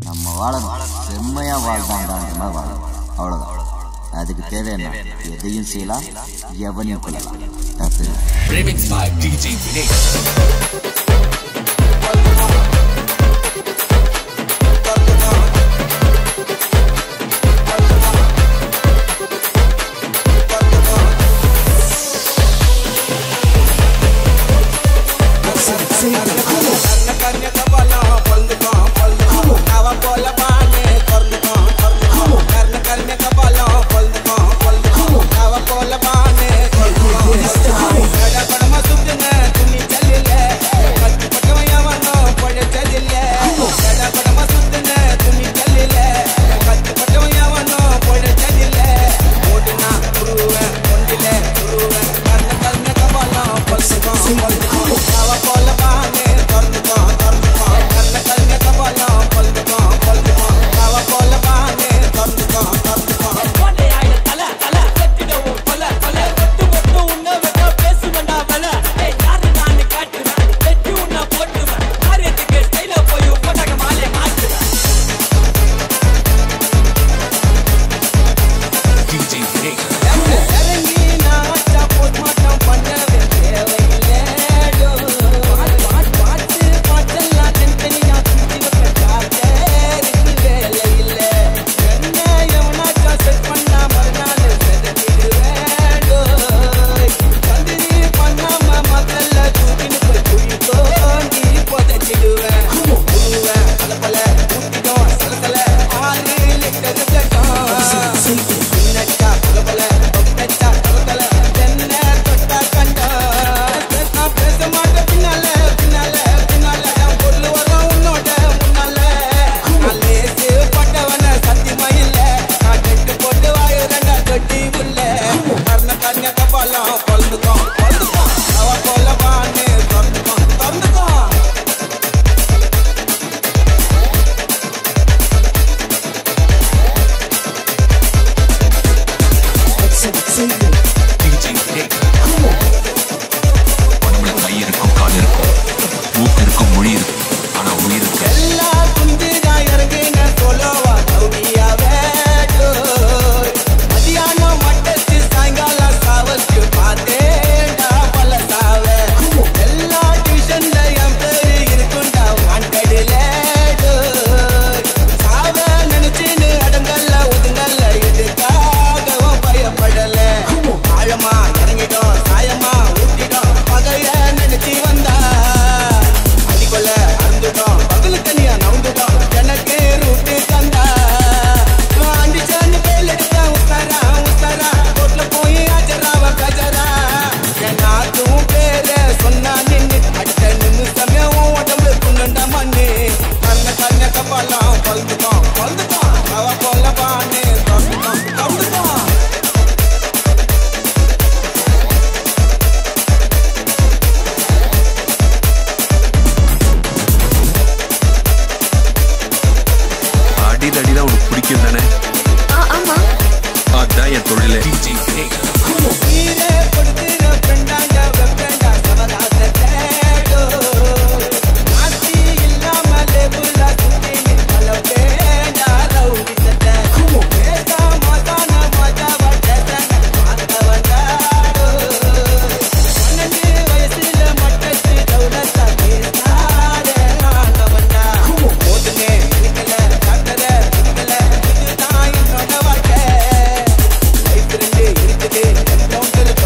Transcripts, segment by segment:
நம்ம வாழணும் செம்மையா வாழ்ந்தாண்டான்ற மாதிரி வாழணும் அவ்வளவுதான் அதுக்கு தேவை என்ன எதையும் செய்யலாம் எவனையும் கொள்ளலாம் That's it. Remix by DJ Vinay. DJ Vinay. DJ Vinay. உடம்புல கை இருக்கும் கால் இருக்கும் மூக்கு இருக்கும் மொழி இருக்கும் ஆனா உயிர் இருக்கு ஆழமா இறங்கிட்டோம் சாயமா ஊட்டிட்டோம் பகைய நினைச்சு வந்தா அடிக்கொள்ள அறந்துட்டோம் பகலு தனியா நவுந்துட்டோம் எனக்கு ரூட்டு தந்தா ஆண்டி சாண்டு பேல் எடுத்தா உத்தாரா உத்தாரா ரோட்ல போய் ஆஜராவ கஜரா என்னாக்கும் பேர சொன்னா நின்னு அடுத்த நிமிஷமே உன் உடம்பு குண்டா மண்ணு கண்ண கண்ண கப்பாலாம் பழுந்துட்டோம் பழுந்துட்டோம் அவ போல பானு தந்துட்டோம் தந்துட்டோம் அடிதடி தான் உனக்கு பிடிக்கும் தானே அதான் என் தொழிலே DJ Vinay. நீரே கொடுக்கிற ஃப்ரெண்டாங்க வெப்ரெண்டா சவதாச தேடோ நாஸ்தி இல்லாம லேபுல சுத்தி நிக்கல வேண்டா ரவுடி சட்ட பேசா மசான மஜாவ டேசன மாத்த வந்தாடோ பன்னெண்டு வயசுல மட்டச்சு தௌலத்தா பேசாதே நாங்க வந்தா போதுமே நிக்கல காட்டல நிக்கல இதுதான் என்னோட வாழ்க்கை லைஃப் ரெண்டு இருக்குது என்கவுண்டர்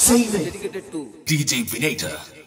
செய்வேன் dedicated to DJ Vinator.